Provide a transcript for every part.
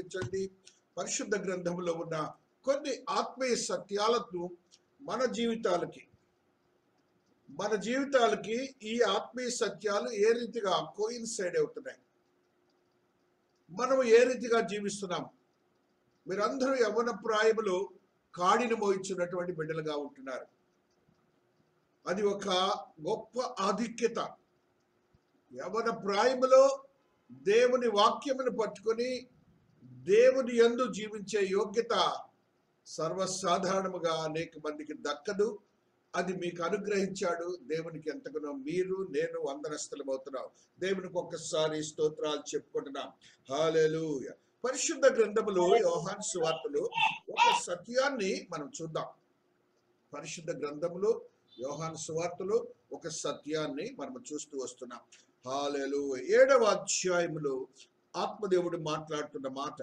ఆలకించండి పరిశుద్ధ గ్రంథంలో ఉన్న కొన్ని ఆత్మీయ సత్యాలను మన జీవితాలకి మన జీవితాలకి ఈ ఆత్మీయ సత్యాలు ఏ రీతిగా కోయిన్సైడ్ అవుతున్నాయి మనం ఏ రీతిగా జీవిస్తున్నాం మీరందరూ యవన ప్రాయములో కాడిని మోయించున్నటువంటి బిడ్డలుగా ఉంటున్నారు అది ఒక గొప్ప ఆధిక్యత యవన ప్రాయములో దేవుని వాక్యమును పట్టుకొని దేవుని యందు జీవించే యోగ్యత సర్వసాధారణముగా అనేక మందికి దక్కదు అది మీకు అనుగ్రహించాడు దేవునికి ఎంతగానో మీరు నేను వందనస్థలం అవుతున్నాం దేవునికి ఒక్కసారి స్తోత్రాలు చెప్పుకుంటున్నాం హాలేలూయ పరిశుద్ధ గ్రంథములో యోహాన్ సువార్తలు ఒక సత్యాన్ని మనం చూద్దాం పరిశుద్ధ గ్రంథములో యోహాన్ సువార్తలు ఒక సత్యాన్ని మనం చూస్తూ వస్తున్నాం హాలేలు ఏడవ అధ్యాయములో ఆత్మదేవుడు మాట్లాడుతున్న మాట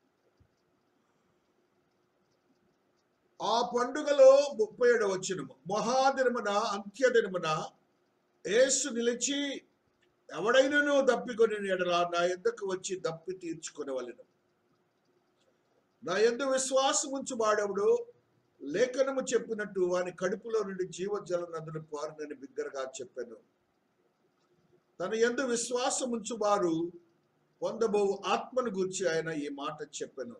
ఆ పండుగలో ముప్పై ఏడవ వచ్చినము మహాదినమున అంత్యదినమున యేసు నిలిచి ఎవడైనను దప్పికొని ఎడలా నా ఎందుకు వచ్చి దప్పి తీర్చుకొనవలెను నా ఎందు విశ్వాసం ఉంచు వాడెవడు లేఖనము చెప్పినట్టు వాని కడుపులో నుండి జీవజల నదులు పారునని బిగ్గరగా చెప్పాను తన ఎందు విశ్వాసం ఉంచు వారు పొందబో ఆత్మను గూర్చి ఆయన ఈ మాట చెప్పాను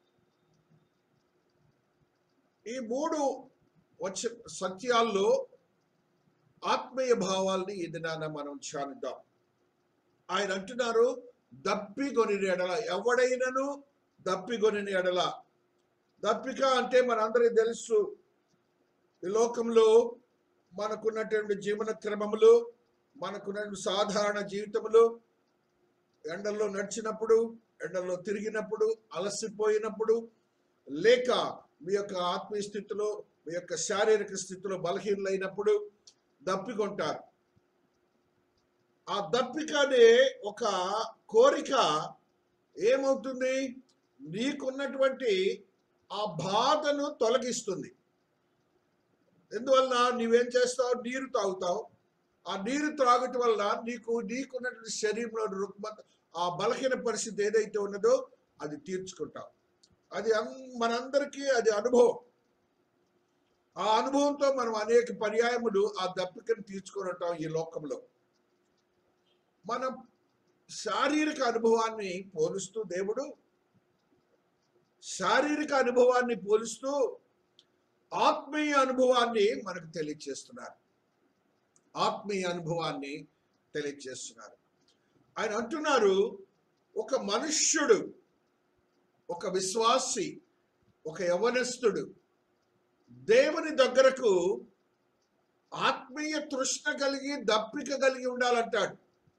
ఈ మూడు వచ్చ సత్యాల్లో ఆత్మీయ భావాల్ని ఈ దినాన మనం ధ్యానిద్దాం ఆయన అంటున్నారు దప్పిగొని ఎడల ఎవడైనను దప్పిగొని ఎడల దప్పిక అంటే మనందరికీ తెలుసు ఈ లోకంలో మనకున్నటువంటి జీవన క్రమములు మనకున్న సాధారణ జీవితములు ఎండల్లో నడిచినప్పుడు ఎండల్లో తిరిగినప్పుడు అలసిపోయినప్పుడు లేక మీ యొక్క ఆత్మీయ స్థితిలో మీ యొక్క శారీరక స్థితిలో బలహీనలైనప్పుడు దప్పికొంటారు ఆ దప్పిక అనే ఒక కోరిక ఏమవుతుంది నీకున్నటువంటి ఆ బాధను తొలగిస్తుంది ఎందువల్ల నీవేం చేస్తావు నీరు తాగుతావు ఆ నీరు త్రాగటం వల్ల నీకు నీకున్నటువంటి శరీరంలో రుగ్మత ఆ బలహీన పరిస్థితి ఏదైతే ఉన్నదో అది తీర్చుకుంటావు అది అన్- మనందరికీ అది అనుభవం ఆ అనుభవంతో మనం అనేక పర్యాయములు ఆ దప్పికను తీర్చుకొని ఉంటాం ఈ లోకంలో మనం శారీరక అనుభవాన్ని పోలుస్తూ దేవుడు శారీరక అనుభవాన్ని పోలుస్తూ ఆత్మీయ అనుభవాన్ని మనకు తెలియచేస్తున్నారు ఆత్మీయ అనుభవాన్ని తెలియచేస్తున్నారు ఆయన అంటున్నారు ఒక మనుష్యుడు ఒక విశ్వాసి ఒక యవనస్తుడు దేవుని దగ్గరకు ఆత్మీయ తృష్ణ కలిగి దప్పిక కలిగి ఉండాలంటాడు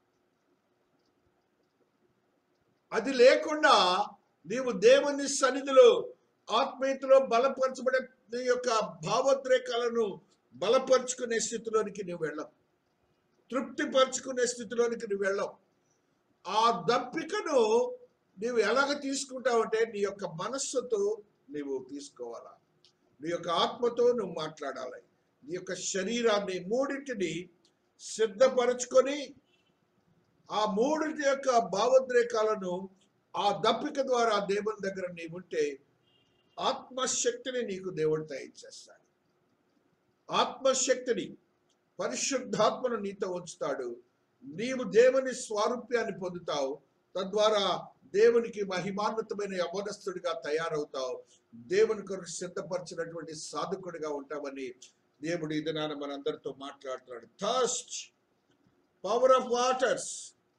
అది లేకుండా నీవు దేవుని సన్నిధిలో ఆత్మీయతలో బలపరచబడే నీ యొక్క భావోద్రేకాలను బలపరుచుకునే స్థితిలోనికి నువ్వు వెళ్ళవు తృప్తిపరుచుకునే స్థితిలోనికి నువ్వు వెళ్ళవు ఆ దప్పికను నీవు ఎలాగ తీసుకుంటావంటే నీ యొక్క మనస్సుతో నీవు తీసుకోవాలా నీ యొక్క ఆత్మతో నువ్వు మాట్లాడాలి నీ యొక్క శరీరాన్ని మూడింటిని సిద్ధపరచుకొని ఆ మూడింటి యొక్క భావోద్రేకాలను ఆ దప్పిక ద్వారా దేవుని దగ్గర నీవుంటే ఆత్మశక్తిని నీకు దేవుడు దయచేస్తాడు ఆత్మశక్తిని పరిశుద్ధాత్మను నీతో ఉంచుతాడు నీవు దేవుని స్వారూప్యాన్ని పొందుతావు తద్వారా దేవునికి మహిమాన్వితమైన యవనస్తుడిగా తయారవుతావు దేవుని కొరకు సిద్ధపరిచినటువంటి సాధకుడిగా ఉంటామని దేవుడు ఈ దినాన మనందరితో మాట్లాడుతున్నాడు thirst power of waters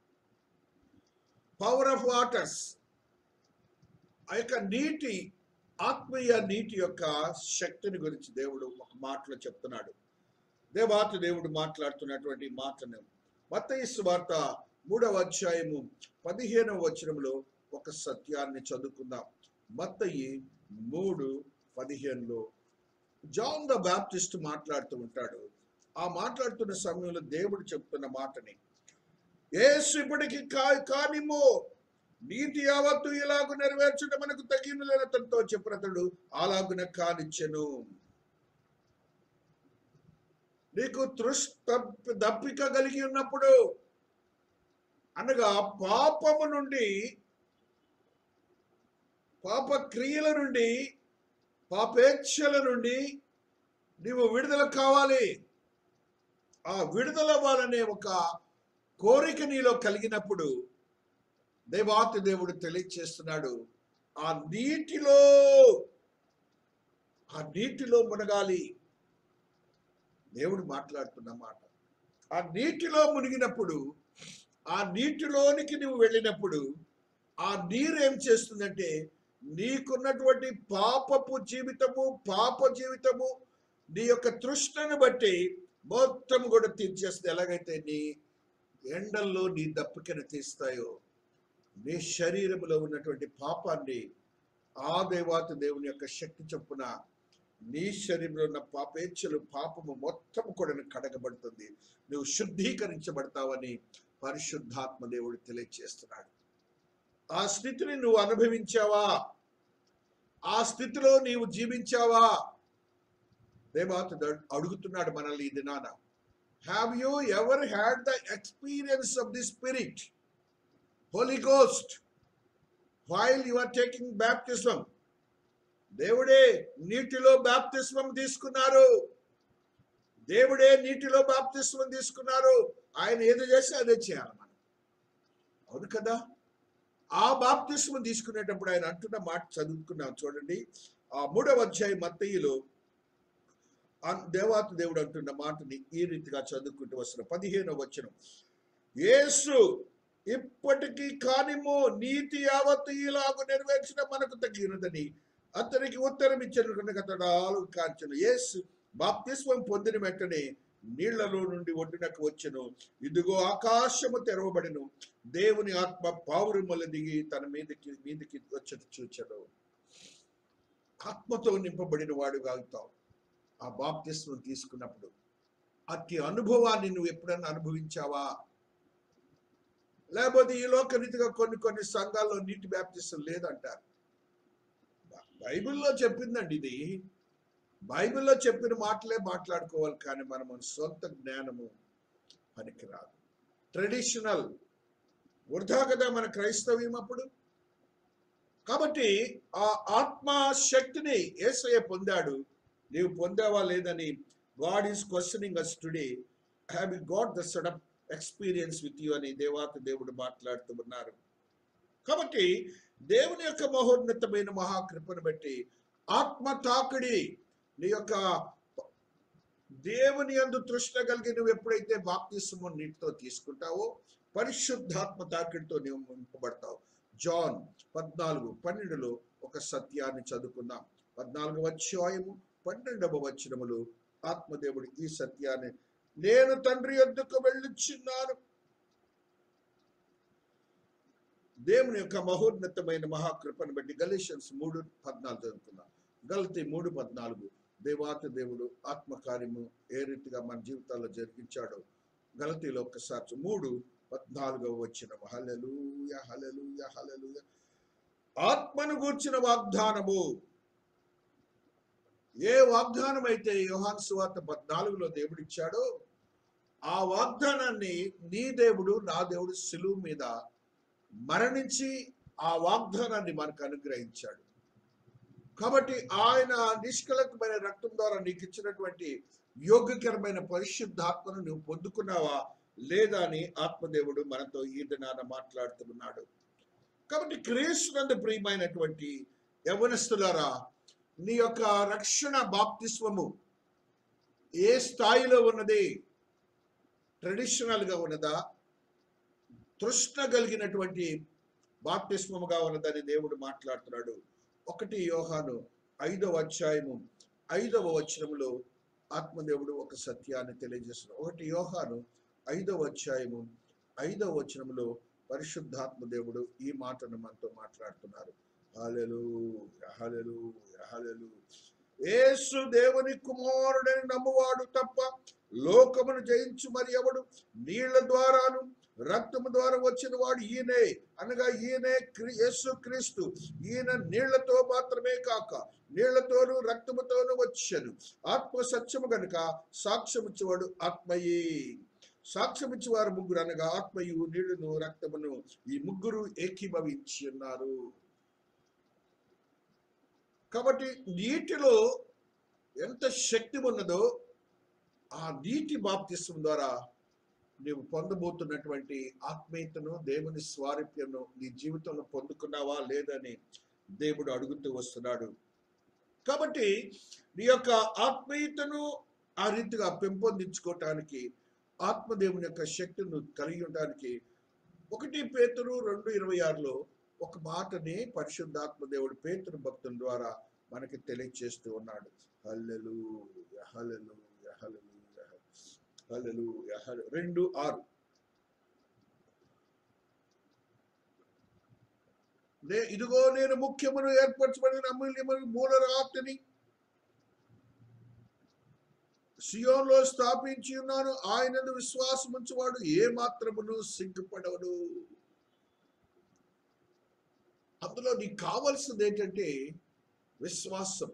power of waters ఆ యొక్క నీటి ఆత్మీయ నీటి యొక్క శక్తిని గురించి దేవుడు ఒక మాటలో చెప్తున్నాడు దేవాతి దేవుడు మాట్లాడుతున్నటువంటి మాటను మత్తయి వార్త మూడవ అధ్యాయము పదిహేనవ వచనంలో ఒక సత్యాన్ని చదువుకుందాం మత్తయి మూడు పదిహేనులో జాన్ ద బ్యాప్టిస్ట్ మాట్లాడుతూ ఉంటాడు ఆ మాట్లాడుతున్న సమయంలో దేవుడు చెప్తున్న మాటని ఏసు ఇప్పటికి కా కానిమో నీతి యావత్తు ఇలాగు నెరవేర్చడం మనకు తగిన లేనతనితో చెప్పినతడు అలాగున కానిచ్చెను నీకు తృష్ తప్పి- దప్పిక కలిగి ఉన్నప్పుడు అనగా పాపము నుండి పాప క్రియల నుండి పాపేచ్ఛల నుండి నీవు విడుదల కావాలి ఆ విడుదల అవ్వాలనే ఒక కోరిక నీలో కలిగినప్పుడు దేవాతి దేవుడు తెలియచేస్తున్నాడు ఆ నీటిలో ఆ నీటిలో మునగాలి దేవుడు మాట్లాడుతున్న మాట ఆ నీటిలో మునిగినప్పుడు ఆ నీటిలోనికి నువ్వు వెళ్ళినప్పుడు ఆ నీరు ఏం చేస్తుందంటే నీకున్నటువంటి పాపపు జీవితము పాప జీవితము నీ యొక్క తృష్ణను బట్టి మొత్తం కూడా తీర్చేస్తుంది ఎలాగైతే నీ ఎండల్లో నీ దప్పికను తీస్తాయో నీ శరీరంలో ఉన్నటువంటి పాపాన్ని ఆ దేవాత దేవుని యొక్క శక్తి చొప్పున నీ శరీరంలో ఉన్న పాపేచ్ఛలు పాపము మొత్తం కూడా కడగబడుతుంది నువ్వు శుద్ధీకరించబడతావని పరిశుద్ధాత్మ దేవుడు తెలియజేస్తున్నాడు ఆ స్థితిని నువ్వు అనుభవించావా ఆ స్థితిలో నీవు జీవించావా దేవాత అడుగుతున్నాడు మనల్ని ఈ దినాన have you ever had the experience of the spirit holy ghost while you are taking baptism దేవుడే నీటిలో బాప్తిస్మం తీసుకున్నారు దేవుడే నీటిలో బాప్తిస్మం తీసుకున్నారు ఆయన ఏది చేస్తే అదే చేయాలి మనం అవును కదా ఆ బాప్తిస్మం తీసుకునేటప్పుడు ఆయన అంటున్న మాట చదువుకున్నాం చూడండి ఆ మూడవ అధ్యాయం మత్తయిలో దేవాత దేవుడు అంటున్న మాటని ఈ రీతిగా చదువుకుంటూ వస్తున్న పదిహేనవ వచనం యేసు ఇప్పటికీ కానిమో నీతి యావత్తు ఇలాగు నెరవేర్చిన మనకు తగినదని అతనికి ఉత్తరం ఇచ్చిన కనుక అతడు ఆలు కాంచను యేసు బాప్తిస్వం పొందిన వెంటనే నీళ్లలో నుండి ఒడ్డునకు వచ్చెను ఇదిగో ఆకాశము తెరవబడిను దేవుని ఆత్మ పావురిమల దిగి తన మీదకి మీదకి వచ్చి చూచను ఆత్మతో నింపబడిన వాడు అవుతావు ఆ బాప్తిస్వం తీసుకున్నప్పుడు అట్టి అనుభవాన్ని నువ్వు ఎప్పుడన్నా అనుభవించావా లేకపోతే ఈ లోక రీతిగా కొన్ని కొన్ని సంఘాల్లో నీటి బ్యాప్తిస్వం లేదంటారు బైబిల్లో చెప్పిందండి ఇది బైబిల్లో చెప్పిన మాటలే మాట్లాడుకోవాలి కానీ మనం మన సొంత జ్ఞానము పనికిరాదు ట్రెడిషనల్ వృధా కదా మన క్రైస్తవ్యం అప్పుడు కాబట్టి ఆ ఆత్మ శక్తిని ఏసయ్య పొందాడు నీవు పొందావా లేదని God is questioning us today have you got the sudden experience with you అని దేవాత దేవుడు మాట్లాడుతూ ఉన్నారు కాబట్టి దేవుని యొక్క మహోన్నతమైన మహాకృపను బట్టి ఆత్మ తాకిడి నీ యొక్క దేవుని అందు తృష్ణ కలిగి నువ్వు ఎప్పుడైతే బాప్తిస్ము నీటితో తీసుకుంటావో పరిశుద్ధాత్మ తాకిడితో నువ్వు నింపబడతావు జాన్ పద్నాలుగు పన్నెండులో ఒక సత్యాన్ని చదువుకుందాం పద్నాలుగు అధ్యాయము పన్నెండవ వచనములు ఆత్మదేవుడు ఈ సత్యాన్ని నేను తండ్రి యొద్దకు వెళ్ళుచున్నాను దేవుని యొక్క మహోన్నతమైన మహాకృపను బట్టి గలేషన్స్ మూడు పద్నాలుగు చదువుకుందాం గలతి మూడు పద్నాలుగు దేవాత దేవుడు ఆత్మకార్యము ఏ రీతిగా మన జీవితాల్లో జరిగించాడో గలతీలో ఒక్కసారి మూడు పద్నాలుగవ వచ్చిన హలలుయ హలలుయ హలలుయ ఆత్మను గూర్చిన వాగ్దానము ఏ వాగ్దానం అయితే యోహాన్ సువార్త పద్నాలుగులో దేవుడు ఇచ్చాడో ఆ వాగ్దానాన్ని నీ దేవుడు నా దేవుడు సిలువు మీద మరణించి ఆ వాగ్దానాన్ని మనకు అనుగ్రహించాడు కాబట్టి ఆయన నిష్కలకమైన రక్తం ద్వారా నీకు ఇచ్చినటువంటి యోగ్యకరమైన పరిశుద్ధాత్మను నువ్వు పొందుకున్నావా లేదా అని ఆత్మదేవుడు మనతో ఈ దినాన మాట్లాడుతున్నాడు కాబట్టి క్రీస్తునందు ప్రియమైనటువంటి యవనస్తులారా నీ యొక్క రక్షణ బాప్తిస్వము ఏ స్థాయిలో ఉన్నది ట్రెడిషనల్గా ఉన్నదా తృష్ణ కలిగినటువంటి బాప్తిస్మముగా ఉన్నదని దేవుడు మాట్లాడుతున్నాడు ఒకటి యోహాను ఐదవ అధ్యాయము ఐదవ వచనములో ఆత్మదేవుడు ఒక సత్యాన్ని తెలియజేస్తున్నాడు ఒకటి యోహాను ఐదవ అధ్యాయము ఐదవ వచనములో పరిశుద్ధాత్మ దేవుడు ఈ మాటను మనతో మాట్లాడుతున్నారు హలెలు హలెలు హలెలు యేసు దేవుని కుమారుడని నమ్మువాడు తప్ప లోకమును జయించు మరి ఎవడు నీళ్ల ద్వారాను రక్తము ద్వారా వచ్చిన వాడు ఈయనే అనగా ఈయనే క్రీ- యేసు క్రీస్తు ఈయన నీళ్లతో మాత్రమే కాక నీళ్లతోనూ రక్తముతోనూ వచ్చాను ఆత్మ సత్యము గనుక సాక్ష్యమిచ్చేవాడు ఆత్మయే సాక్ష్యమిచ్చేవారు ముగ్గురు అనగా ఆత్మయు నీళ్లను రక్తమును ఈ ముగ్గురు ఏకీభవించి ఉన్నారు కాబట్టి నీటిలో ఎంత శక్తి ఉన్నదో ఆ నీటి బాప్తిస్వం ద్వారా నీవు పొందబోతున్నటువంటి ఆత్మీయతను దేవుని స్వారూప్యను నీ జీవితంలో పొందుకున్నావా లేదని దేవుడు అడుగుతూ వస్తున్నాడు కాబట్టి నీ యొక్క ఆత్మీయతను ఆ రీతిగా పెంపొందించుకోవటానికి ఆత్మదేవుని యొక్క శక్తిని కలిగి ఉండడానికి ఒకటి పేతురు రెండు ఇరవై ఆరులో ఒక మాటని పరిశుద్ధాత్మ దేవుడు పేతురు భక్తుల ద్వారా మనకి తెలియచేస్తూ ఉన్నాడు హల్లెలు హల్లెలు హల్లెలు హల్లెలు హల్లెలు రెండు ఆరు నే ఇదిగో నేను ముఖ్యమును ఏర్పరచబడిన అమూల్యమైన మూలరాతిని సియోన్లో స్థాపించి ఉన్నాను ఆయనను విశ్వాసం ఉంచువాడు ఏ మాత్రమును సిగ్గుపడవడు అందులో నీకు కావాల్సింది ఏంటంటే విశ్వాసం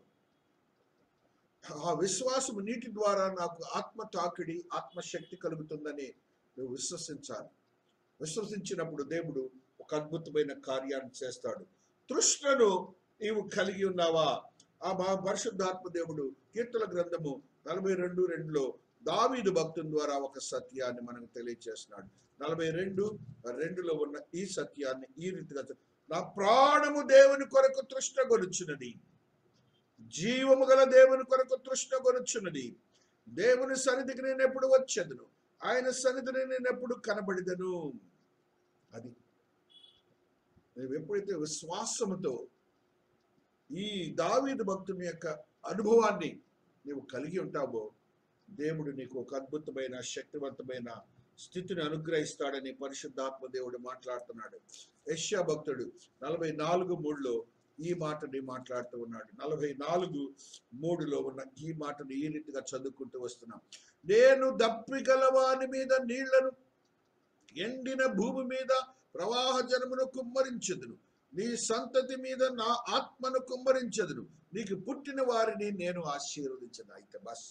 ఆ విశ్వాసం నీటి ద్వారా నాకు ఆత్మ తాకిడి ఆత్మశక్తి కలుగుతుందని నువ్వు విశ్వసించాలి విశ్వసించినప్పుడు దేవుడు ఒక అద్భుతమైన కార్యాన్ని చేస్తాడు తృష్ణను నీవు కలిగి ఉన్నావా ఆ మా పరిశుద్ధాత్మ దేవుడు కీర్తన గ్రంథము నలభై రెండు రెండులో దావీదు భక్తుని ద్వారా ఒక సత్యాన్ని మనకు తెలియచేస్తున్నాడు నలభై రెండు రెండులో ఉన్న ఈ సత్యాన్ని ఈ రీతిగా చెప్- నా ప్రాణము దేవుని కొరకు తృష్ణ కొనుచున్నది జీవము గల దేవుని కొరకు తృష్ణ కొనుచున్నది దేవుని సన్నిధికి నేను ఎప్పుడు వచ్చేదను ఆయన సన్నిధిని నేను ఎప్పుడు కనబడిదను అది నువ్వు ఎప్పుడైతే విశ్వాసముతో ఈ దావీదు భక్తుని యొక్క అనుభవాన్ని నీవు కలిగి ఉంటావో దేవుడు నీకు ఒక అద్భుతమైన శక్తివంతమైన స్థితిని అనుగ్రహిస్తాడని పరిశుద్ధాత్మ దేవుడు మాట్లాడుతున్నాడు యష్యా భక్తుడు నలభై నాలుగు మూడులో ఈ మాటని మాట్లాడుతూ ఉన్నాడు నలభై నాలుగు మూడులో ఉన్న ఈ మాటను ఈ రీతిగా చదువుకుంటూ వస్తున్నాం నేను దప్పిగల వాని మీద నీళ్లను ఎండిన భూమి మీద ప్రవాహ జనమును కుమ్మరించదును నీ సంతతి మీద నా ఆత్మను కుమ్మరించదును నీకు పుట్టిన వారిని నేను ఆశీర్వదించను అయితే బస్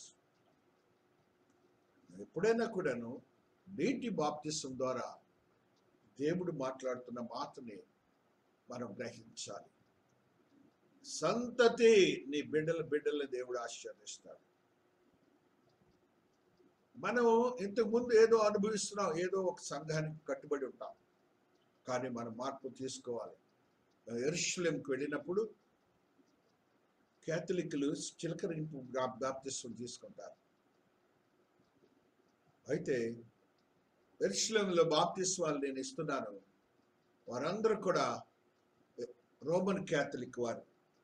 ఎప్పుడైనా కూడాను నీటి బాప్తిసం ద్వారా దేవుడు మాట్లాడుతున్న మాటని మనం గ్రహించాలి సంతతి నీ బిడ్డల బిడ్డల దేవుడు ఆశీర్వదిస్తాడు మనం ఇంతకు ముందు ఏదో అనుభవిస్తున్నాం ఏదో ఒక సంఘానికి కట్టుబడి ఉంటాం కానీ మనం మార్పు తీసుకోవాలి ఎరుషులేంకి వెళ్ళినప్పుడు కేథలిక్లు చిలకరింపు బాప్తిస్వం తీసుకుంటారు అయితే ఎరుషులేంలో బాప్తిస్వాలు నేను ఇస్తున్నాను వారందరూ కూడా రోమన్ క్యాథలిక్ వారు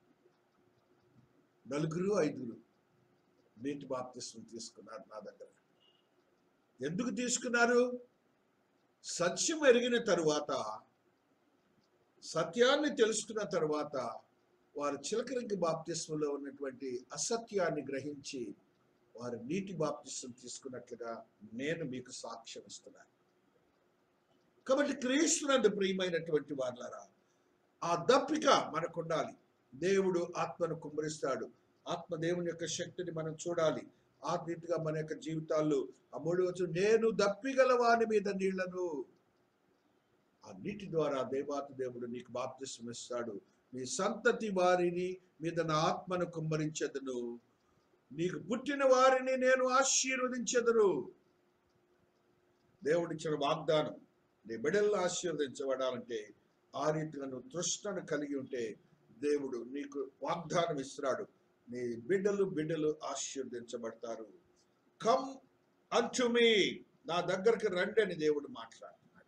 నలుగురు ఐదుగురు నీటి బాప్తిస్వం తీసుకున్నారు నా దగ్గర ఎందుకు తీసుకున్నారు సత్యం ఎరిగిన తరువాత సత్యాన్ని తెలుసుకున్న తరువాత వారు చిలకరింగి బాప్తిస్మంలో ఉన్నటువంటి అసత్యాన్ని గ్రహించి వారు నీటి బాప్తిస్వం తీసుకున్నట్లుగా నేను మీకు సాక్ష్యం ఇస్తున్నాను కాబట్టి క్రీస్తునందు ప్రియమైనటువంటి వాళ్ళరా ఆ దప్పిక మనకు ఉండాలి దేవుడు ఆత్మను కుమ్మరిస్తాడు ఆత్మ దేవుని యొక్క శక్తిని మనం చూడాలి ఆ రీతిగా మన యొక్క జీవితాల్లో ఆ మూడు వచ్చు నేను దప్పిగల వాని మీద నీళ్లను ఆ నీటి ద్వారా దేవాతి దేవుడు నీకు బాప్తిస్వం ఇస్తాడు నీ సంతతి వారిని మీద నా ఆత్మను కుమ్మరించదును నీకు పుట్టిన వారిని నేను ఆశీర్వదించదును దేవుడిచ్చిన వాగ్దానం నీ బిడ్డలను ఆశీర్వదించబడాలంటే ఆ రీతిగా నువ్వు తృష్ణను కలిగి ఉంటే దేవుడు నీకు వాగ్దానం ఇస్తున్నాడు నీ బిడ్డలు బిడ్డలు ఆశీర్వదించబడతారు కమ్ అంటు మీ నా దగ్గరికి రండి అని దేవుడు మాట్లాడుతున్నాడు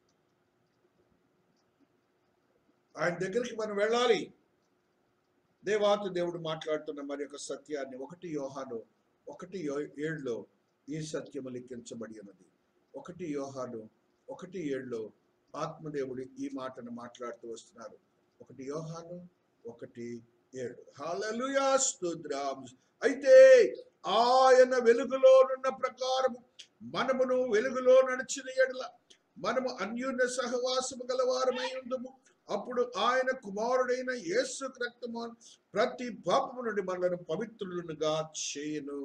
ఆయన దగ్గరికి మనం వెళ్ళాలి దేవాతి దేవుడు మాట్లాడుతున్న మరి యొక్క సత్యాన్ని ఒకటి యోహాను ఒకటి యో- ఏడులో ఈ సత్యము లిఖించబడి ఉన్నది ఒకటి యోహాను ఒకటి ఏడులో ఆత్మదేవుడు ఈ మాటను మాట్లాడుతూ వస్తున్నారు ఒకటి యోహాను ఒకటి ఏడు హల్లెలూయా స్తోత్రం అయితే ఆయన వెలుగులోనున్న ప్రకారము మనమును వెలుగులో నడిచిన ఎడల మనము అన్యోన్య సహవాసము గలవారమై ఉందము అప్పుడు ఆయన కుమారుడైన యేసు రక్తము ప్రతి పాపము నుండి మనలను పవిత్రులుగా చేయను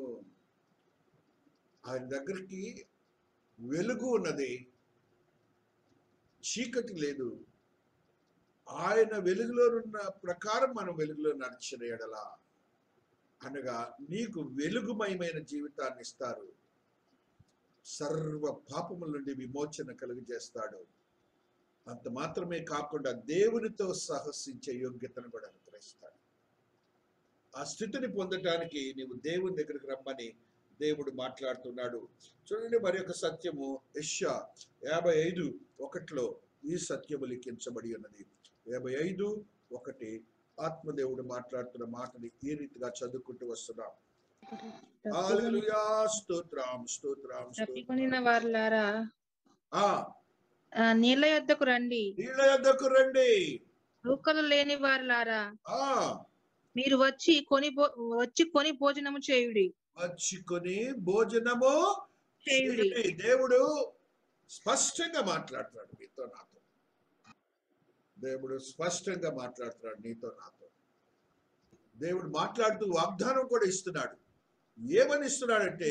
ఆయన దగ్గరికి వెలుగు ఉన్నది చీకటి లేదు ఆయన వెలుగులో ఉన్న ప్రకారం మనం వెలుగులో నడిచిన ఎడల అనగా నీకు వెలుగుమయమైన జీవితాన్ని ఇస్తారు సర్వ పాపముల నుండి విమోచన కలుగజేస్తాడు అంత మాత్రమే కాకుండా దేవునితో సాహసించే యోగ్యతను కూడా అనుగ్రహిస్తాడు ఆ స్థితిని పొందటానికి నీవు దేవుని దగ్గరికి రమ్మని దేవుడు మాట్లాడుతున్నాడు చూడండి మరి యొక్క సత్యము యెషయా యాభై ఐదు ఒకటిలో ఈ సత్యము లిఖించబడి ఉన్నది యాభై ఐదు ఒకటి ఆత్మదేవుడు మాట్లాడుతున్న మాటని ఈ రీతిగా చదువుకుంటూ వస్తున్నాం హల్లెలూయా స్తోత్రం స్తోత్రం స్తోత్రం తప్పికొనిన వారులారా ఆ ఆ, నీళ్ల యొద్దకు రండి నీళ్ళ యొద్దకు రండి రూకలు లేని వారులారా ఆ మీరు వచ్చి కొని భో- వచ్చి కొని భోజనము చేయుడి వచ్చుకొని భోజనము చేయుడి చేయండి. దేవుడు స్పష్టంగా మాట్లాడుతున్నాడు మీతో నాతో దేవుడు స్పష్టంగా మాట్లాడుతున్నాడు నీతో నాతో దేవుడు మాట్లాడుతూ వాగ్దానం కూడా ఇస్తున్నాడు ఏమని ఇస్తున్నాడంటే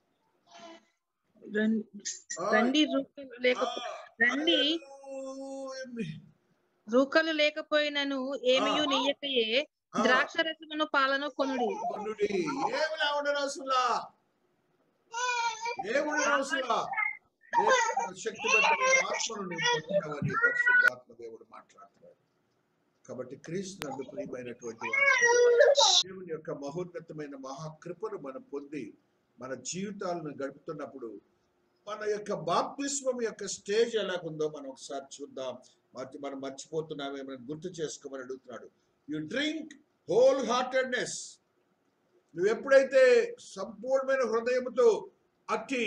రం- ఆ, రండి రూకలు లేక ఆ, రండి హల్లెలూయా. రూకలు లేకపోయినను ఏమియు ఆ. నెయ్యకయే ఆ, ద్రాక్ష రసమును పాలను కొనుడి కొనుడి. ఏమి లేవడం అవసరంలా ఏమి అవసరంలా దేవుడు శక్తివంతమైన ఆత్మను నీవు పొందుతావని పరిశుద్ధాత్మ దేవుడు మాట్లాడుతున్నాడు కాబట్టి క్రీస్తు నందు ప్రియమైనటువంటి వారు దేవుని యొక్క మహోన్నతమైన మహాకృపను మనం పొంది మన జీవితాలను గడుపుతున్నప్పుడు మన యొక్క బాప్తిస్మం యొక్క స్టేజ్ ఎలాగుందో మనం ఒకసారి చూద్దాం మర్చి మనం మర్చిపోతున్నామేమో గుర్తు చేసుకోమని అడుగుతున్నాడు యు డ్రింక్ హోల్ హార్టెడ్నెస్ నువ్వు ఎప్పుడైతే సంపూర్ణమైన హృదయముతో అట్టి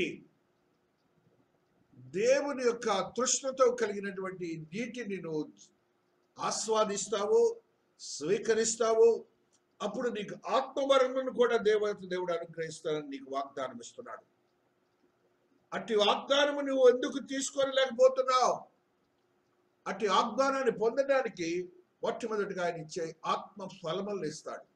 దేవుని యొక్క తృష్ణతో కలిగినటువంటి నీటిని నువ్వు ఆస్వాదిస్తావో స్వీకరిస్తావో అప్పుడు నీకు ఆత్మవరమును కూడా దేవత దేవుడు అనుగ్రహిస్తానని నీకు వాగ్దానం ఇస్తున్నాడు అట్టి వాగ్దానము నువ్వు ఎందుకు తీసుకోలేకపోతున్నావు అట్టి వాగ్దానాన్ని పొందడానికి మొట్టమొదటిగా ఆయన ఇచ్చే ఆత్మ ఫలములను ఇస్తాడు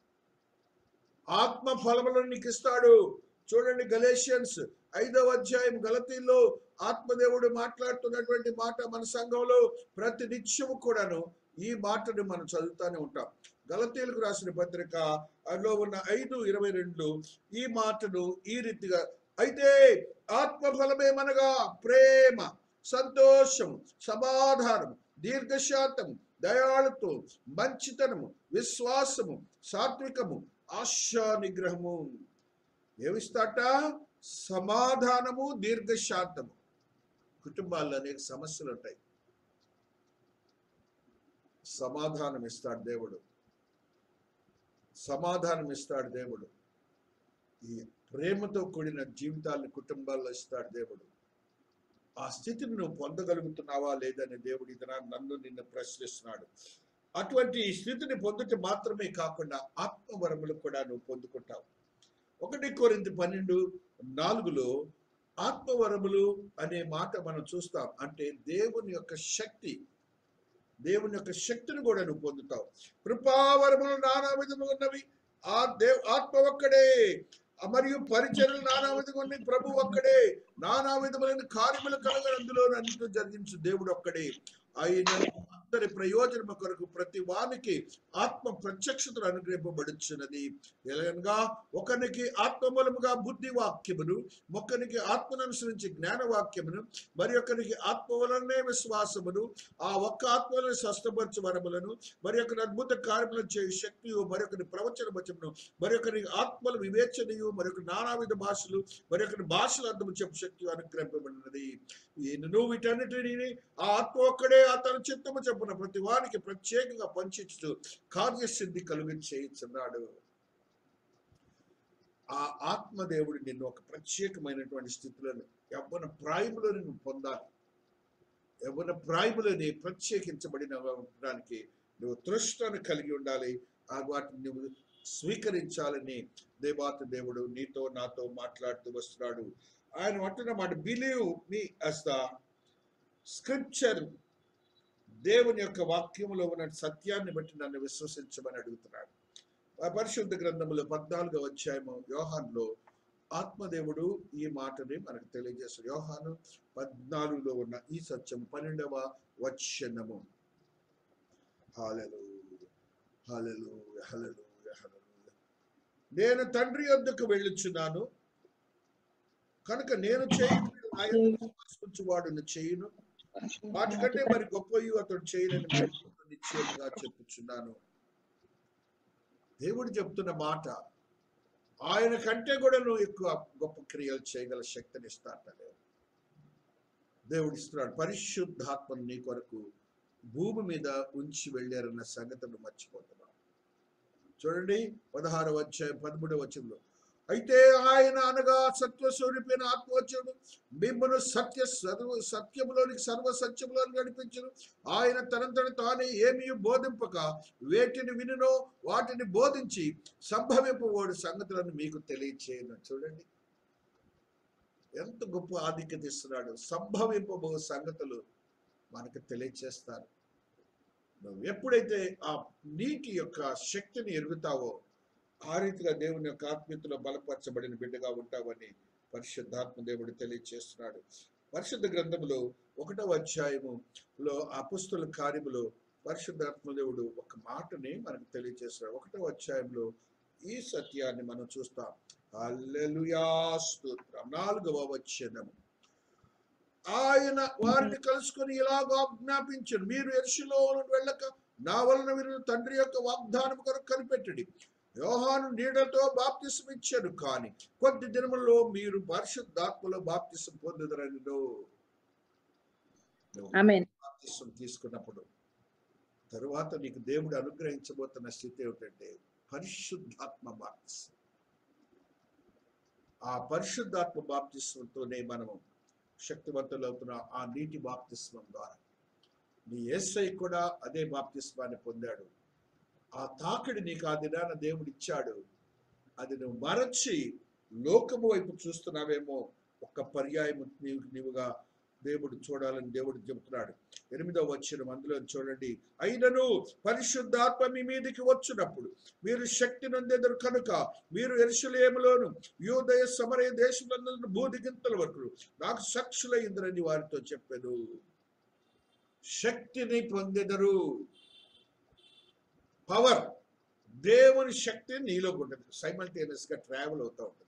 ఆత్మ ఫలములను నీకు ఇస్తాడు చూడండి గలేషియన్స్ ఐదవ అధ్యాయం గలతీలో ఆత్మదేవుడు మాట్లాడుతున్నటువంటి మాట మన సంఘంలో ప్రతి నిత్యము కూడాను ఈ మాటను మనం చదువుతానే ఉంటాం గలతీలకు రాసిన పత్రిక అందులో ఉన్న ఐదు ఇరవై రెండు ఈ మాటను ఈ రీతిగా అయితే ఆత్మ ఫలమేమనగా ప్రేమ సంతోషము సమాధానము దీర్ఘశాంతము దయాళుత్వం మంచితనము విశ్వాసము సాత్వికము ఆశా నిగ్రహము ఏమిస్తాట సమాధానము దీర్ఘశాంతము కుటుంబాల్లో అనేక సమస్యలు ఉంటాయి సమాధానం ఇస్తాడు దేవుడు సమాధానం ఇస్తాడు దేవుడు ఈ ప్రేమతో కూడిన జీవితాలను కుటుంబాల్లో ఇస్తాడు దేవుడు ఆ స్థితిని నువ్వు పొందగలుగుతున్నావా లేదని దేవుడు ఇతర నన్ను నిన్ను ప్రశ్నిస్తున్నాడు అటువంటి స్థితిని పొందుట మాత్రమే కాకుండా ఆత్మవరములు కూడా నువ్వు పొందుకుంటావు ఒకటి కోరింది పన్నెండు నాలుగులో ఆత్మవరములు అనే మాట మనం చూస్తాం అంటే దేవుని యొక్క శక్తి దేవుని యొక్క శక్తిని కూడా నువ్వు పొందుతావు కృపావరములు నానా విధములు ఉన్నవి ఆ దేవ్ ఆత్మ ఒక్కడే ఆ మరియు పరిచర్లు నానా విధంగా ఉన్నాయి ప్రభు ఒక్కడే నానా విధములైన కార్యములు కలగ అందులో అన్నిటిని జరిగించు దేవుడు ఒక్కడే ఆయన అందరి ప్రయోజనము కొరకు ప్రతి వానికి ఆత్మ ప్రత్యక్షతను అనుగ్రహింపబడుచున్నది ఎలాగనగా ఒకరికి ఆత్మ మూలముగా బుద్ధి వాక్యమును ఒకరికి ఆత్మను అనుసరించి జ్ఞాన వాక్యమును మరి ఒకరికి ఆత్మ వలనే విశ్వాసమును ఆ ఒక్క ఆత్మలను స్వస్థపరచు వరములను మరి ఒకరి అద్భుత కార్యములను చేయు శక్తియు మరొకరి ప్రవచన వచమును మరి ఒకరి ఆత్మల వివేచనయు మరొక నానావిధ భాషలు మరి ఒకరి భాషల అర్థము చెప్పు శక్తి అనుగ్రహింపబడినది ఈయనను వీటన్నిటిని ఆ ఆత్మ ఒక్కడే ఆ తన చిత్తము చెప్పున ప్రతి వానికి ప్రత్యేకంగా పంచుతూ కార్యసిద్ధి కలుగు చేయించున్నాడు ఆ ఆత్మదేవుడు నిన్ను ఒక ప్రత్యేకమైనటువంటి స్థితిలో యవ్వన ప్రాయములో నువ్వు పొందాలి యవ్వన ప్రాయములోని ప్రత్యేకించబడిన ఉండడానికి నువ్వు తృష్టను కలిగి ఉండాలి ఆ వాటిని నువ్వు స్వీకరించాలని దేవాత దేవుడు నీతో నాతో మాట్లాడుతూ వస్తున్నాడు ఆయన అంటున్న మాట believe me as the scripture దేవుని యొక్క వాక్యములో ఉన్న సత్యాన్ని బట్టి నన్ను విశ్వసించమని అడుగుతున్నాడు ఆ పరిశుద్ధ గ్రంథములో పద్నాలుగో అధ్యాయము యోహాన్లో ఆత్మదేవుడు ఈ మాటని మనకు తెలియజేస్తాడు యోహాను పద్నాలుగులో ఉన్న ఈ సత్యం పన్నెండవ వచనము హల్లెలూయా హల్లెలూయా హల్లెలూయా హల్లెలూయా నేను తండ్రి యొద్దకు వెళ్ళుచున్నాను కనుక నేను చేయను ఆయన విశ్వసించువాడును చేయును వాటికంటే మరి గొప్పయు అతడు చేయనని మీకు నిశ్చయంగా చెప్పుచున్నాను దేవుడు చెప్తున్న మాట ఆయన కంటే కూడా నువ్వు ఎక్కువ గొప్ప క్రియలు చేయగల శక్తిని ఇస్తాడలే దేవుడు ఇస్తున్నాడు పరిశుద్ధాత్మను నీ కొరకు భూమి మీద ఉంచి వెళ్ళారన్న సంగతిని మర్చిపోతున్నాం చూడండి పదహారవ అధ్యాయం పదమూడవ వచనంలో అయితే ఆయన అనగా సత్వస్వరూపైన ఆత్మవచ్చుడు మిమ్మను సత్య సర్వ సత్యములోనికి సర్వ సత్యములోని నడిపించును ఆయన తనంతట తానే ఏమీ బోధింపక వేటిని వినునో వాటిని బోధించి సంభవింపబోడు సంగతులను మీకు తెలియచేయను చూడండి ఎంత గొప్ప ఆధిక్యత ఇస్తున్నాడు సంభవింపబో సంగతులు మనకు తెలియచేస్తారు నువ్వు ఎప్పుడైతే ఆ నీటి యొక్క శక్తిని ఎరుగుతావో ఆ రీతిగా దేవుని యొక్క ఆత్మీయతలో బలపరచబడిన బిడ్డగా ఉంటావని పరిశుద్ధాత్మ దేవుడు తెలియచేస్తున్నాడు పరిశుద్ధ గ్రంథములో ఒకటవ అధ్యాయములో అపుస్తుల కార్యములో పరిశుద్ధాత్మ దేవుడు ఒక మాటని మనకు తెలియచేస్తున్నాడు ఒకటవ అధ్యాయంలో ఈ సత్యాన్ని మనం చూస్తాం హల్లెలూయా స్తోత్రం నాలుగవ వచనము ఆయన వారిని కలుసుకొని ఇలాగ ఆజ్ఞాపించను మీరు ఎరుషులో వెళ్ళక నా వలన మీరు తండ్రి యొక్క వాగ్దానం కొరకు కనిపెట్టడి యోహాను నీడతో బాప్తిసం ఇచ్చాడు కానీ కొద్ది దినముల్లో మీరు పరిశుద్ధాత్మలో బాప్తిసం పొందుదరని ఆమేన్ బాప్తిసం తీసుకున్నప్పుడు తరువాత నీకు దేవుడు అనుగ్రహించబోతున్న స్థితి ఏమిటంటే పరిశుద్ధాత్మ బాప్తిసం ఆ పరిశుద్ధాత్మ బాప్తిస్మంతోనే మనము శక్తివంతులవుతున్న ఆ నీటి బాప్తిస్మం ద్వారా నీ ఏసై కూడా అదే బాప్తిస్మాన్ని పొందాడు ఆ తాకిడి నీకు ఆ దినాన దేవుడు ఇచ్చాడు అది నువ్వు మరచి లోకము వైపు చూస్తున్నావేమో ఒక్క పర్యాయము నీవు నీవుగా దేవుడు చూడాలని దేవుడు చెబుతున్నాడు ఎనిమిదవ వచ్చిన అందులో చూడండి అయినను పరిశుద్ధాత్మ మీ మీదికి వచ్చినప్పుడు మీరు శక్తి నొందెదరు కనుక మీరు ఎరుసలేములోను యూదయ సమరయ దేశములందు భూదిగింతల వరకు నాకు సాక్షులైందని వారితో చెప్పాను శక్తిని పొందెదరు పవర్ దేవుని శక్తి నీలో ఉంటుంది సైమల్టేనియస్ గా ట్రావెల్ అవుతూ ఉంటుంది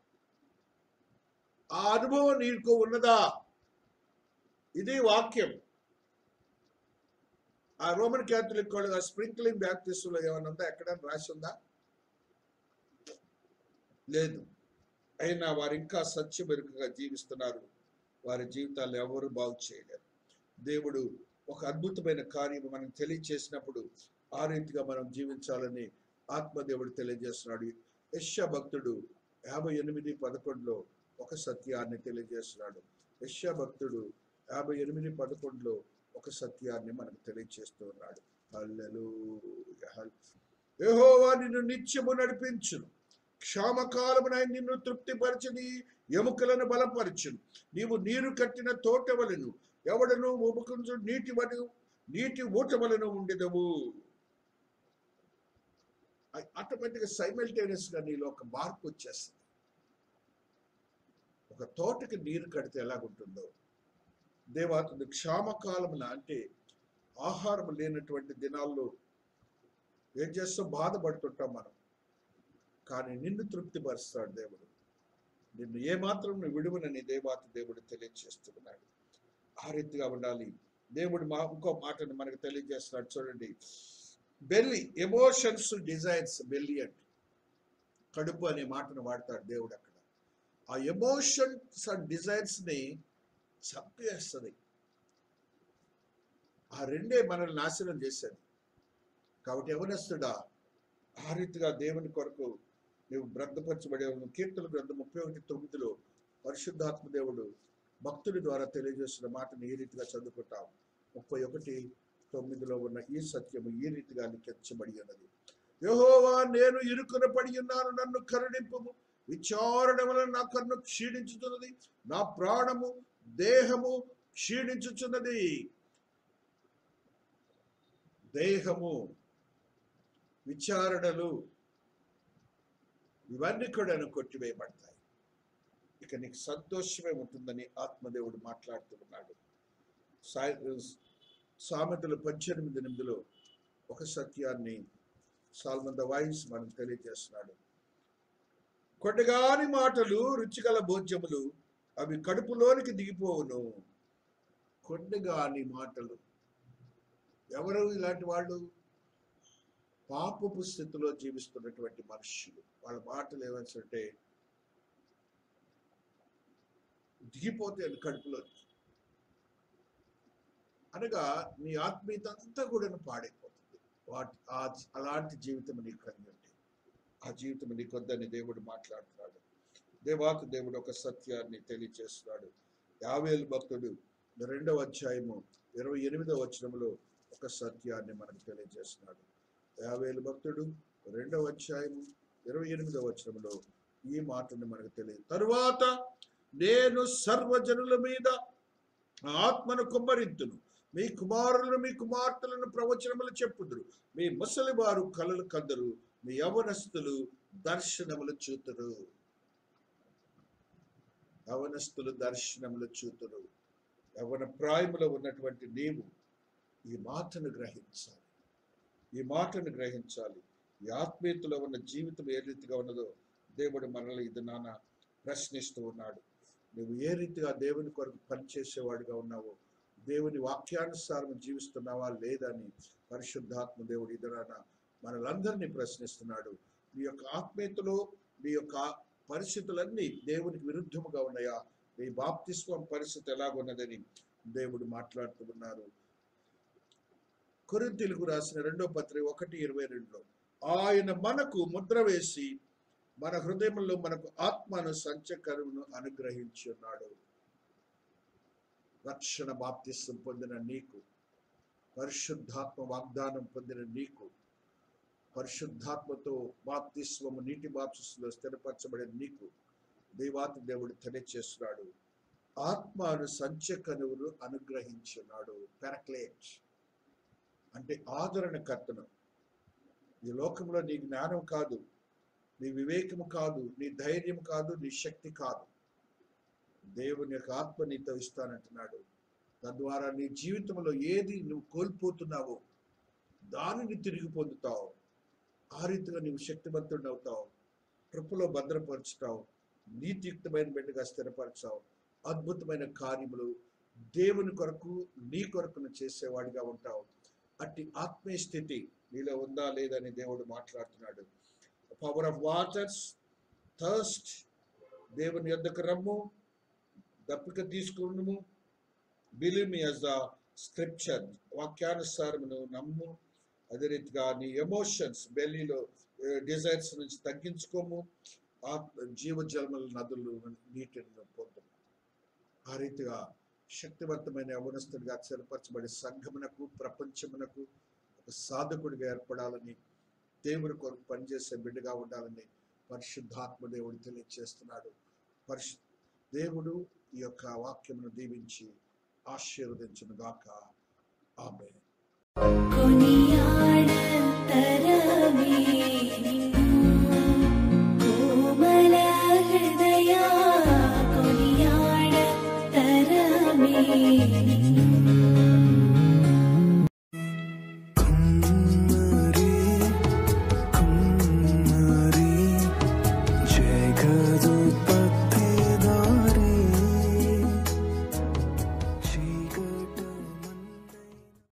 ఆ అనుభవం నీకు ఉన్నదా ఇది వాక్యం ఆ రోమన్ క్యాథలిక్ వాళ్ళు స్ప్రింక్లింగ్ బ్యాప్టిస్టులో ఏమైనా ఉందా ఎక్కడైనా రాసి ఉందా లేదు అయినా వారు ఇంకా సత్యమెరుకగా జీవిస్తున్నారు వారి జీవితాలు ఎవరు బాగు చేయలేరు దేవుడు ఒక అద్భుతమైన కార్యం మనం తెలియచేసినప్పుడు ఆ రీతిగా మనం జీవించాలని ఆత్మదేవుడు తెలియజేస్తున్నాడు యశ్యా భక్తుడు యాభై ఎనిమిది పదకొండులో ఒక సత్యాన్ని తెలియజేస్తున్నాడు యశ్యా భక్తుడు యాభై ఎనిమిది పదకొండులో ఒక సత్యాన్ని మనకు తెలియజేస్తూ ఉన్నాడు హల్లెలూయా, హల్ యెహోవా నిన్ను నిత్యము నడిపించును క్షామకాలమున ఆయన నిన్ను తృప్తిపరచని ఎముకలను బలపరచును నీవు నీరు కట్టిన తోట వలెను ఎవడను ఉబుకుంచు నీటి వలెను నీటి ఊట వలెను ఉండేదవు ఆటోమేటిక్గా సైమల్టేనియస్ గా నీలో ఒక మార్పు వచ్చేస్తుంది ఒక తోటకి నీరు కడితే ఎలాగుంటుందో దేవాతుడు క్షామకాలమున అంటే ఆహారం లేనటువంటి దినాల్లో ఏం చేస్తాం బాధపడుతుంటాం మనం కానీ నిన్ను తృప్తిపరుస్తాడు దేవుడు నిన్ను ఏమాత్రం నువ్వు విడువనని దేవాత దేవుడు తెలియజేస్తున్నాడు ఆ రీతిగా ఉండాలి దేవుడు మా ఇంకో మాటను మనకు తెలియజేస్తున్నాడు చూడండి బెల్లి ఎమోషన్స్ డిజైన్స్ బెల్లి అంటే కడుపు అనే మాటను వాడతాడు దేవుడు అక్కడ ఆ ఎమోషన్స్ అండ్ డిజైన్స్ ని చంపేస్తుంది ఆ రెండే మనల్ని నాశనం చేసేది కాబట్టి ఎవరిస్తుడా ఆ రీతిగా దేవుని కొరకు నీవు భద్రపరచబడే కీర్తన గ్రంథం ముప్పై ఒకటి తొమ్మిదిలో పరిశుద్ధాత్మ దేవుడు భక్తుడి ద్వారా తెలియజేస్తున్న మాటను ఈ రీతిగా చదువుకుంటాం ముప్పై ఒకటి తొమ్మిదిలో ఉన్న ఈ సత్యము ఈ రీతిగా లిఖించబడి ఉన్నది యెహోవా నేను ఇరుకున పడి ఉన్నాను నన్ను కరుణింపము విచారణ వలన నా కన్ను క్షీణించుతున్నది నా ప్రాణము దేహము క్షీణించుచున్నది దేహము విచారణలు ఇవన్నీ కూడా కొట్టివేయబడతాయి ఇక నీకు సంతోషమే ఉంటుందని ఆత్మదేవుడు మాట్లాడుతూ ఉన్నాడు సాయ సామెతలు పద్దెనిమిది ఎనిమిదిలో ఒక సత్యాన్ని సాల్మంద వాయిస్ మనకు తెలియజేస్తున్నాడు కొట్టగాని మాటలు రుచిగల భోజ్యములు అవి కడుపులోనికి దిగిపోవును కొండగాని మాటలు ఎవరు ఇలాంటి వాళ్ళు పాపపు స్థితిలో జీవిస్తున్నటువంటి మనుషులు వాళ్ళ మాటలు ఏమంటే దిగిపోతే అది కడుపులోకి అనగా నీ ఆత్మీయత అంతా కూడా పాడైపోతుంది వాటి ఆ అలాంటి జీవితం నీకు కలిగి ఉంటే ఆ జీవితం నీకు వద్దని దేవుడు మాట్లాడుతున్నాడు దేవాకు దేవుడు ఒక సత్యాన్ని తెలియజేస్తున్నాడు యావేలు భక్తుడు రెండవ అధ్యాయము ఇరవై ఎనిమిదవ వచనంలో ఒక సత్యాన్ని మనకు తెలియజేస్తున్నాడు యావేలు భక్తుడు రెండవ అధ్యాయము ఇరవై ఎనిమిదవ వచనంలో ఈ మాటను మనకు తెలియదు తరువాత నేను సర్వజనుల మీద నా ఆత్మను కుమ్మరింతును మీ కుమారులను మీ కుమార్తెలను ప్రవచనములు చెప్పుదురు మీ ముసలి వారు కలలు కందరు మీ యవనస్తులు దర్శనములు చూతురు యవనస్తులు దర్శనములు చూతురు యవన ప్రాయములో ఉన్నటువంటి నీవు ఈ మాటను గ్రహించాలి ఈ మాటను గ్రహించాలి ఈ ఆత్మీయతలో ఉన్న జీవితం ఏ రీతిగా ఉన్నదో దేవుడు మనల్ని ఇది నాన్న ప్రశ్నిస్తూ ఉన్నాడు నువ్వు ఏ రీతిగా దేవుని కొరకు పనిచేసేవాడిగా ఉన్నావో దేవుని వాక్యానుసారం జీవిస్తున్నావా లేదని పరిశుద్ధాత్మ దేవుడు ఇదన మనలందరినీ ప్రశ్నిస్తున్నాడు నీ యొక్క ఆత్మీయతలో నీ యొక్క పరిస్థితులన్నీ దేవునికి విరుద్ధముగా ఉన్నాయా నీ బాప్తిస్వం పరిస్థితి ఎలాగున్నదని దేవుడు మాట్లాడుతూ ఉన్నారు కొరింతీలకు రాసిన రెండో పత్రిక ఒకటి ఇరవై రెండులో ఆయన మనకు ముద్ర వేసి మన హృదయంలో మనకు ఆత్మను సంచకరువును అనుగ్రహించి ఉన్నాడు రక్షణ బాప్తిస్వం పొందిన నీకు పరిశుద్ధాత్మ వాగ్దానం పొందిన నీకు పరిశుద్ధాత్మతో బాప్తిస్వము నీటి బాప్తిస్లో స్థిరపరచబడిన నీకు దేవాతి దేవుడు తెలియచేస్తున్నాడు ఆత్మను సంచకనువును అనుగ్రహించున్నాడు పెరక్లేట్ అంటే ఆదరణకర్తను ఈ లోకంలో నీ జ్ఞానం కాదు నీ వివేకము కాదు నీ ధైర్యం కాదు నీ శక్తి కాదు దేవుని యొక్క ఆత్మ నీతో ఇస్తానంటున్నాడు తద్వారా నీ జీవితంలో ఏది నువ్వు కోల్పోతున్నావో దానిని తిరిగి పొందుతావు ఆ రీతిగా నీవు శక్తివంతుడు అవుతావు కృపలో భద్రపరుచుతావు నీతియుక్తమైన బిడ్డగా స్థిరపరచావు అద్భుతమైన కార్యములు దేవుని కొరకు నీ కొరకును చేసేవాడిగా ఉంటావు అట్టి ఆత్మీయ స్థితి నీలో ఉందా లేదని దేవుడు మాట్లాడుతున్నాడు పవర్ ఆఫ్ వాటర్స్ థర్స్ట్ దేవుని యొద్దకు రమ్ము దప్పిక తీసుకున్నాము believe me as the scripture వాక్యానుసారమును నమ్ము అదే రీతిగా నీ ఎమోషన్స్ బెల్లీలో డిజైర్స్ నుంచి తగ్గించుకోము ఆత్మ జీవజలముల నదులు నీటిని పొందు ఆ రీతిగా శక్తివంతమైన యవనస్తుడిగా స్థిరపరచబడి సంఘమునకు ప్రపంచమునకు ఒక సాధకుడిగా ఏర్పడాలని దేవుని కొరకు పనిచేసే బిడ్డగా ఉండాలని పరిశుద్ధాత్మ దేవుడు తెలియజేస్తున్నాడు పరిశు దేవుడు ఈ యొక్క వాక్యమును దీవించి ఆశీర్వదించును గాక ఆమె కొనియాడతర